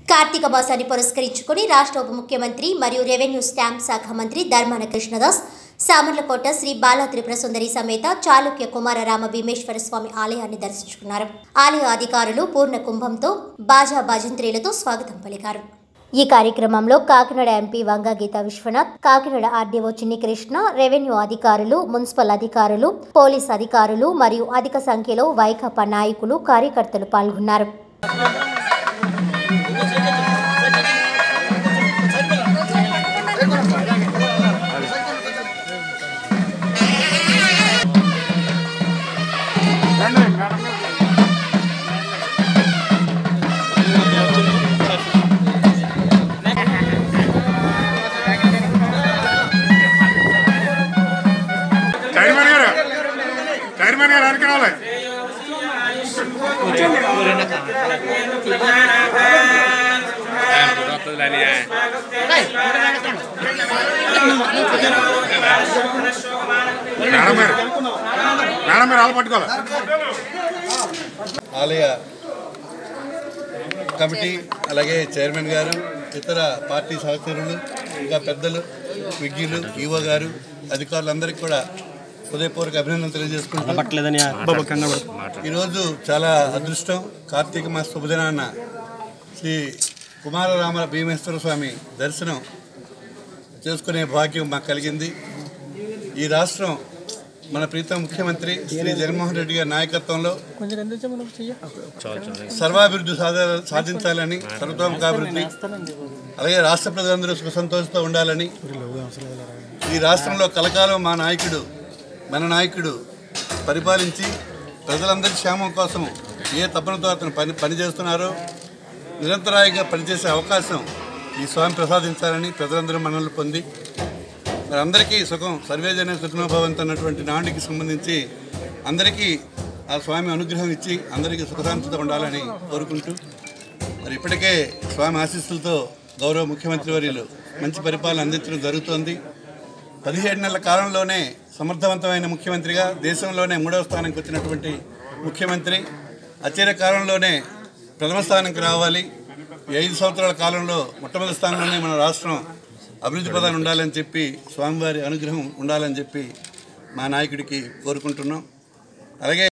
కార్తీక మాసాన్ని పురస్కరించుకుని రాష్ట్ర ఉప ముఖ్యమంత్రి మరియు రెవెన్యూ స్టాంప్ శాఖ మంత్రి ధర్మాన కృష్ణదాస్ సామర్లకోట శ్రీ బాలా త్రిపుర సుందరి సమేత చాళుక్య కుమారరామ భీమేశ్వర స్వామి ఆలయాన్ని దర్శించుకున్నారు ఆలయ అధికారులు పూర్ణ కుంభంతో బాజా భజంత్రీలతో స్వాగతం పలికారు ఈ కార్యక్రమంలో Kakinada MP Vanga Geetha Viswanath Kakinada RDO Chinni Krishna revenue అధికారులు మున్సిపల్ అధికారులు పోలీస్ అధికారులు మరియు అధిక సంఖ్యలో వైకాపా నాయకులు కార్యకర్తలు పాల్గొన్నారు చైర్మన్ గారు చైర్మన్ గారు వెనక రావాలి మేడం గారు మేడం గారు వాళ్ళు పట్టుకోవాలి ఆలయ కమిటీ అలాగే చైర్మన్ గారు ఇతర పార్టీ సహచరులు ఇంకా పెద్దలు విజ్ఞులు ఈవో గారు అధికారులందరికీ కూడా హృదయపూర్వక అభినందనలు తెలియజేసుకుంటున్నాం పట్టలేదని కంగారు ఈరోజు చాలా అదృష్టం కార్తీక మాస శుభదినాన్న శ్రీ కుమారరామ భీమేశ్వర స్వామి దర్శనం చేసుకునే భాగ్యం మాకు కలిగింది ఈ రాష్ట్రం మన ప్రీతం ముఖ్యమంత్రి శ్రీ జగన్మోహన్ రెడ్డి గారి నాయకత్వంలో కొంచెం అందించే మనం చెయ్య సర్వాభివృద్ధి సాధ సాధించాలని సర్వతోముఖాభివృద్ధి అలాగే రాష్ట్ర ప్రజలందరూ సుఖ సంతోషంతో ఉండాలని ఈ రాష్ట్రంలో కలకాలం మా నాయకుడు మన నాయకుడు పరిపాలించి ప్రజలందరి క్షేమం కోసం ఏ తపనతో అతను పని పనిచేస్తున్నారో నిరంతరాయంగా పనిచేసే అవకాశం ఈ స్వామి ప్రసాదించాలని ప్రజలందరూ మనల్ని పొంది మరి అందరికీ సుఖం సర్వేజన సుఖనోభవంత్ అన్నటువంటి నాటికి సంబంధించి అందరికీ ఆ స్వామి అనుగ్రహం ఇచ్చి అందరికీ సుఖశాంతితో ఉండాలని కోరుకుంటూ మరి ఇప్పటికే స్వామి ఆశీస్సులతో గౌరవ ముఖ్యమంత్రి వర్యులు మంచి పరిపాలన అందించడం జరుగుతోంది పదిహేడు నెలల కాలంలోనే సమర్థవంతమైన ముఖ్యమంత్రిగా దేశంలోనే మూడవ స్థానానికి వచ్చినటువంటి ముఖ్యమంత్రి అత్యధిక కాలంలోనే ప్రథమ స్థానానికి రావాలి ఈ ఐదు సంవత్సరాల కాలంలో మొట్టమొదటి స్థానంలోనే మన రాష్ట్రం అభివృద్ధి పదాలు ఉండాలని చెప్పి స్వామివారి అనుగ్రహం ఉండాలని చెప్పి మా నాయకుడికి కోరుకుంటున్నాం అలాగే